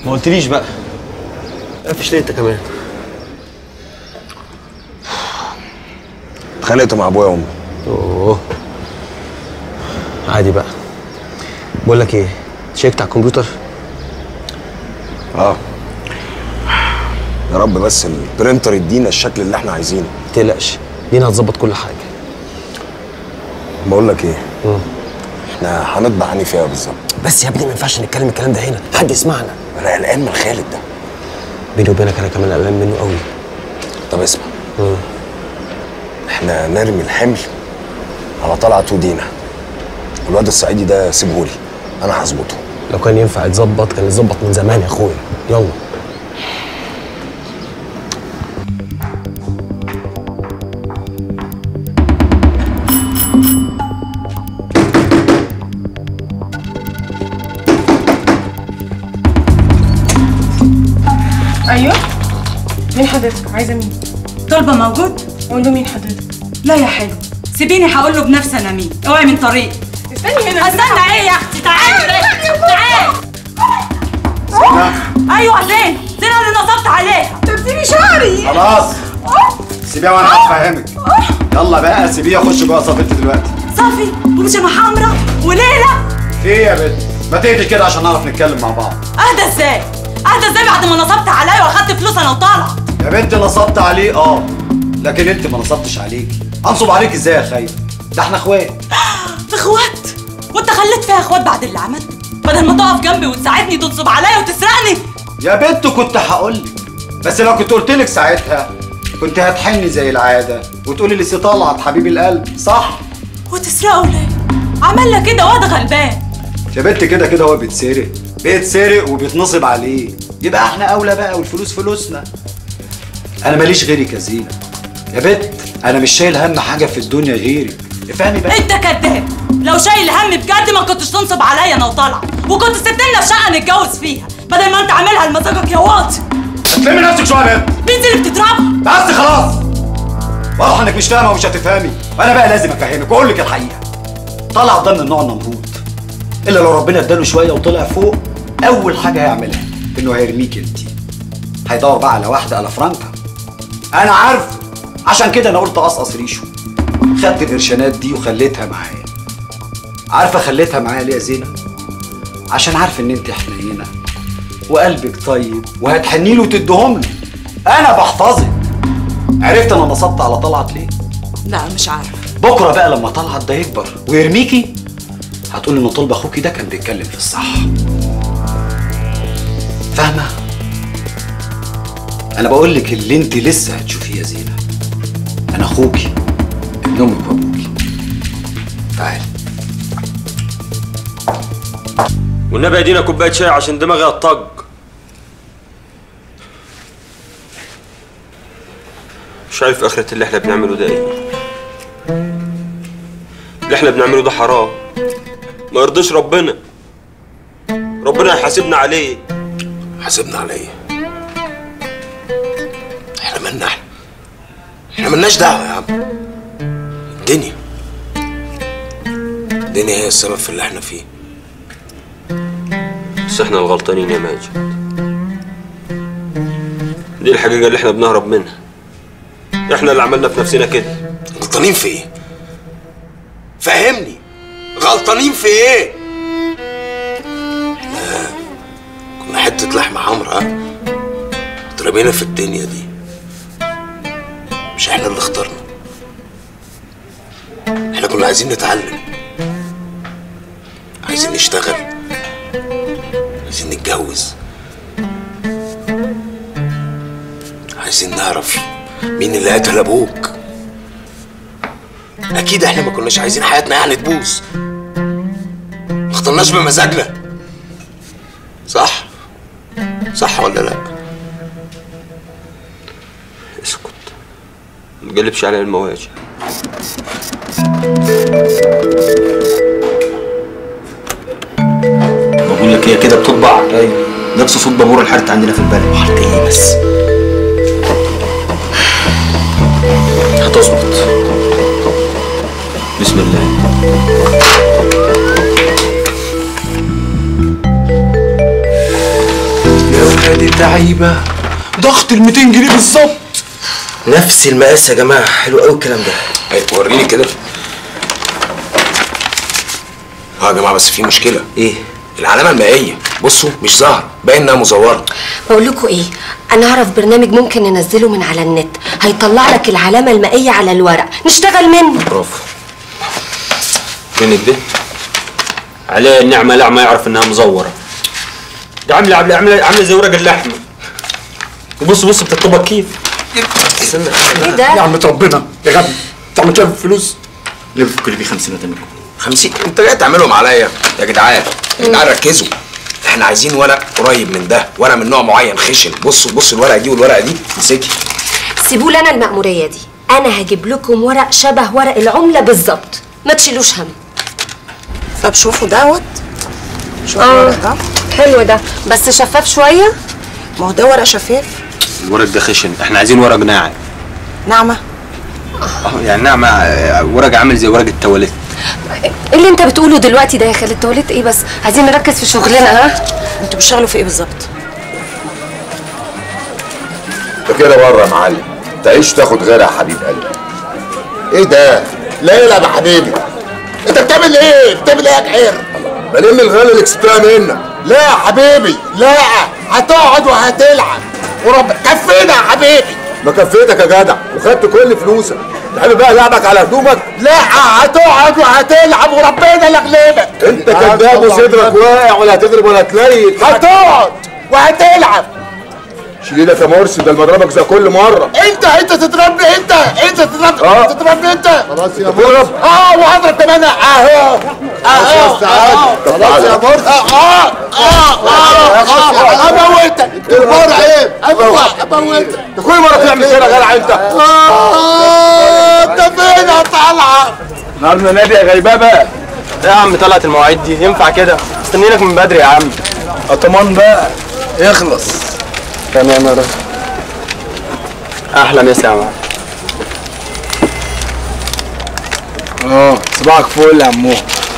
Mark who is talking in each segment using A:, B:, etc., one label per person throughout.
A: ما قلتليش بقى قفش ليه انت كمان
B: اتخانقت مع ابويا وامي
A: اوه عادي بقى بقول لك ايه شيكت على الكمبيوتر
B: اه يا رب بس البرينتر يدينا الشكل اللي احنا عايزينه
A: ما تقلقش دينا هتظبط كل حاجه
B: بقول لك ايه احنا هنطبع عني فيها بالظبط
A: بس يا ابني ما ينفعش نتكلم الكلام ده هنا حد يسمعنا
B: انا قلقان من خالد ده
A: بيني وبينك انا كمان قلقان منه قوي
B: طب اسمع احنا نرمي الحمل على طلعت ودينا الواد الصعيدي ده سيبهولي انا هظبطه
A: لو كان ينفع يتظبط كان يتظبط من زمان يا اخويا يلا
C: ايوه مين حضرتك عايزه مين
D: طلبة موجود؟
C: قول له مين حضرتك
D: لا يا حلو سيبيني هقول له بنفسي انا مين اوعي من طريق
C: استني هنا
D: استنى ايه يا اختي تعالي تعالي ايوه زين زين اللي نصبت عليها
C: تبتدي شعري
E: خلاص سيبيها وانا هفهمك يلا بقى سيبيها خش جوه صفيتي دلوقتي
D: صافي وبيجامه حمرا وليلى
E: في ايه يا بنت ما تهدي كده عشان نعرف نتكلم مع بعض
D: اهدى ازاي اهدى ازاي بعد ما نصبت عليا واخدت فلوس انا وطالعه
E: يا بنت نصبت عليه اه لكن انت ما نصبتش عليكي انصب عليك ازاي يا خايف ده احنا اخوات
D: اخوات وانت خليت فيها اخوات بعد اللي عملته بدل ما تقف جنبي وتساعدني تنصب عليا وتسرقني
E: يا بنت كنت هقولك بس لو كنت قلت لك ساعتها كنت هتحني زي العاده وتقولي لي سي طلعت حبيب القلب صح
D: وتسرقه ليه عمل لك كده واد غلبان
E: يا بنت كده كده هو بيتسرق بيتسرق وبيتنصب عليه يبقى احنا اولى بقى والفلوس فلوسنا انا ماليش غيرك يا زينه يا بنت انا مش شايل هم حاجه في الدنيا غيرك افهمي بقى
D: انت كداب لو شايل هم بجد ما كنتش تنصب عليا انا وطالعه وكنت سبت لنا في شقه نتجوز فيها بدل ما انت عاملها لمزاجك يا واطي
E: هتلمي نفسك شويه يا بنت
D: بنت اللي بتضربها
E: بس خلاص واضح انك مش فاهمه ومش هتفهمي وانا بقى لازم افهمك واقول لك الحقيقه طلع ده من النوع النمرود الا لو ربنا اداله شويه وطلع فوق اول حاجه هيعملها انه هيرميك انت هيدور بقى على واحده على فرانكا انا عارف عشان كده انا قلت اقصقص ريشه خدت القرشانات دي وخليتها معايا عارفه خليتها معايا ليه يا زينه عشان عارف ان انت حنينه وقلبك طيب وهتحني له وتديهم له انا بحفظك عرفت انا نصبت على طلعت ليه
D: لا مش عارف
E: بكره بقى لما طلعت ده يكبر ويرميكي هتقول ان طلب اخوكي ده كان بيتكلم في الصح فاهمه انا بقول لك اللي انت لسه هتشوفيه يا زينه انا اخوكي ابن امك وابوكي تعالي
F: والنبي يدينا كوبايه شاي عشان دماغي هتطج شايف اخرة اللي احنا بنعمله ده ايه اللي احنا بنعمله ده حرام ما يرضيش ربنا ربنا هيحاسبنا عليه
B: حاسبنا على ايه احنا مالنا احنا احنا مالناش دعوه يا عم الدنيا الدنيا هي السبب في اللي احنا فيه
F: بس احنا الغلطانين يا ماجد دي الحقيقة اللي احنا بنهرب منها احنا اللي عملنا في نفسنا كده
B: غلطانين في ايه فهمني غلطانين في ايه احنا كنا حته لحمه حمرا ها اترمينا في الدنيا دي مش احنا اللي اخترنا احنا كنا عايزين نتعلم عايزين نشتغل عايزين نتجوز عايزين نعرف مين اللي قتل ابوك اكيد احنا ما كناش عايزين حياتنا يعني تبوظ ما اخترناش بمزاجنا صح صح ولا لا
F: اسكت ما تقلبش على المواجع
G: بقول لك هي كده بتطبع ايوه نفس صوت بابور الحارت عندنا في البلد حارت ايه بس
F: هتظبط بسم الله
B: يا دي اللعيبه ضغط ال 200 جنيه بالظبط
A: نفس المقاس يا جماعه حلو قوي الكلام ده
B: اي وريني كده اه يا جماعه بس في مشكله
A: ايه
B: العلامه المائيه بصوا مش ظاهره باين انها مزوره
H: بقول لكم ايه انا اعرف برنامج ممكن ننزله من على النت هيطلع لك العلامه المائيه على الورق نشتغل منه
F: برافو فين ده عليه النعمة لا ما يعرف انها مزورة ده عاملة عاملة عاملة عاملة زي ورق اللحمة وبص بص بتطبق كيف
H: ايه ده
B: نعمة ربنا يا غبي تعمل كده بالفلوس
E: اللي بتفكر فيه 50 منكم
B: 50 انت جاي تعملهم عليا يا جدعان يا جدعان ركزوا احنا عايزين ورق قريب من ده ورق من نوع معين خشن بصوا بصوا الورقه دي والورقه دي امسكي
H: سيبوا لي انا المأمورية دي انا هجيب لكم ورق شبه ورق العملة بالظبط ما تشيلوش هم
C: طب شوفوا دوت شوفوا
H: اه
C: الورق ده
H: حلو ده بس شفاف شوية
C: ما هو ده ورق شفاف
F: الورق ده خشن احنا عايزين ورق ناعم
C: ناعمة
F: اه يعني ناعمة اه، ورق عامل زي ورق التواليت
H: ايه اللي انت بتقوله دلوقتي ده يا خالد توليت ايه بس عايزين نركز في شغلنا ها
C: انتوا بتشتغلوا في ايه بالظبط؟
I: انت كده بره يا معلم تعيش تاخد غيرها يا حبيب قلبي ايه ده ليلى يا حبيبي انت بتعمل ايه بتعمل ايه يا كحير بلم الغالي الاكسبرا منك لا يا حبيبي لا هتقعد وهتلعب ورب كفينا يا حبيبي ما كفيتك يا جدع وخدت كل فلوسك تحب بقى لعبك على هدومك لا هتقعد وهتلعب وربنا اللي يغلبك انت كذاب وصدرك واقع ولا هتضرب ولا تليت هتقعد وهتلعب شيل لك يا مرسي ده المضربك زي كل مره انت انت تضربني انت انت تضربني اه تضربني انت خلاص يا مرسي اه وهضرب كمان اهو اهو خلاص يا مرسي اه اه اه اموتك المره عيب اموتك انت كل مره تعمل كده يا جدع انت اه انت فين يا طلعه
A: النهارده نادي يا غيبابه ايه يا عم طلعت المواعيد دي ينفع كده مستنيينك من بدري يا عم اطمان بقى اخلص تمام يا راجل احلى مسا يا معلم اه صباحك فل يا عمو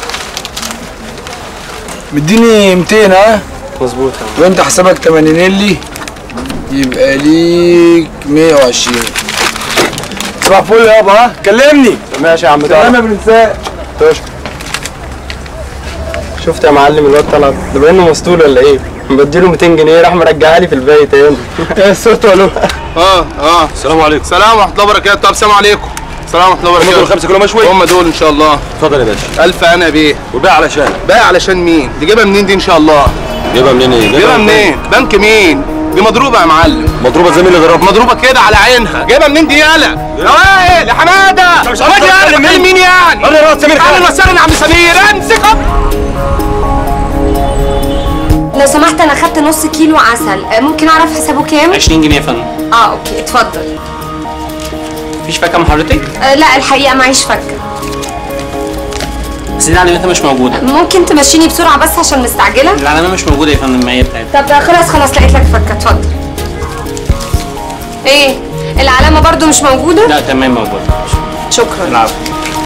A: مديني 200 ها مظبوط وانت حسابك 80 لي يبقى ليك 120 صباح الفل يابا ها كلمني ماشي يا عم تمام يا برنسات تشكر شفت يا معلم الواد طلع ده باينه مسطول ولا ايه؟ بديله 200 جنيه راح مرجعها لي في الباقي تاني ايه الصوت ولا
J: اه اه
F: السلام عليكم
J: سلام ورحمه الله وبركاته طب سلام عليكم سلام ورحمه الله وبركاته
F: دول 5 كيلو مشوي
J: هم دول ان شاء الله
F: اتفضل يا باشا
J: الف انا بيه
F: وباقي علشان
J: بقى علشان مين دي جايبها منين دي ان شاء الله
F: جايبها منين ايه؟
J: جايبها منين بنك مين دي مضروبه يا معلم
F: مضروبه زي مين اللي ضربها؟
J: مضروبه كده على عينها جايبها منين دي يالا يا وائل يا حماده
F: مش عارف
J: حماده يالا
F: تتكلم
J: بتكلم
F: مين؟
J: مين يعني
F: قول لي راس سمير
J: تعالى
F: خالد.
J: نوسعنا يا عم سمير امسك
H: لو سمحت انا خدت نص كيلو عسل آه، ممكن اعرف حسابه كام
K: 20 جنيه يا فندم
H: اه اوكي اتفضل
K: مفيش فاكهه من حضرتك
H: آه لا الحقيقه معيش فكه
K: بس دي العلامه مش موجوده
H: ممكن تمشيني بسرعه بس عشان مستعجله
K: العلامه مش موجوده يا فندم ما هي بتاعتها
H: طب خلاص خلاص لقيت لك فكه اتفضل ايه العلامه برضو مش موجوده
K: لا تمام موجوده
H: شكرا
K: العفو